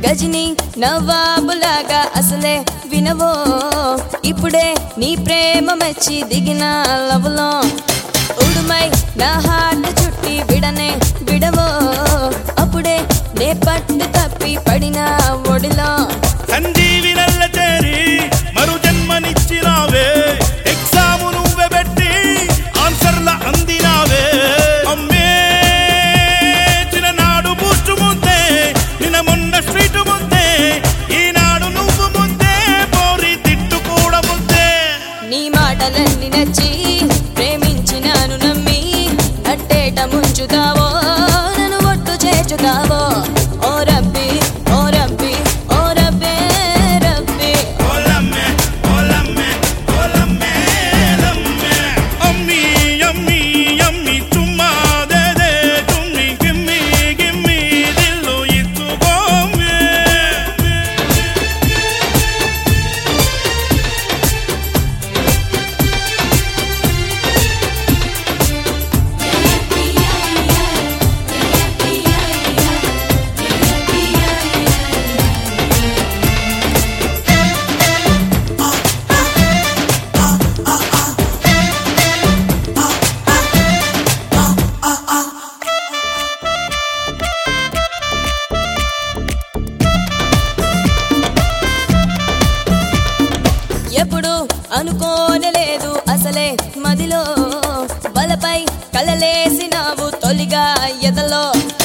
గజని నవాబులాగా అసలే వినవో ఇప్పుడే నీ ప్రేమ మెచ్చి దిగిన లవలో ఉడుమై నా హార్ట్ చుట్టి విడనే విడవో అప్పుడే నే పట్టు తప్పి పడిన ఒడిలో సంజీవి నల్ల చేరి మరు జన్మనిచ్చినావే ఎగ్జాము నువ్వే పెట్టి ఆన్సర్ల అందినావే అమ్మే చిన్ననాడు బూస్ట్ ముద్దే నిన్న మొన్న స్ట్రీట్ ముద్దే ఈనాడు నువ్వు ముద్దే పోరి తిట్టు కూడా ముద్దే నీ మాటలన్నీ నచ్చి ప్రేమించినాను నమ్మి అట్టేట ముంచుతావో నన్ను ఒట్టు చేర్చుతావో ఓ రబ్బి ఓ రబ్బి ఓ రబ్బే రబ్బి ఓలమ్మే ఓలమ్మే ఓలమ్మే లమ్మే అమ్మి అమ్మి అమ్మి చుమ్మా దే దే చుమ్మి గిమ్మి గిమ్మి దిల్లు ఇచ్చుకోమ్మే ఎప్పుడు అనుకోనలేదు అసలే మదిలో బలపై కలలేసినావు తొలిగా ఎదలో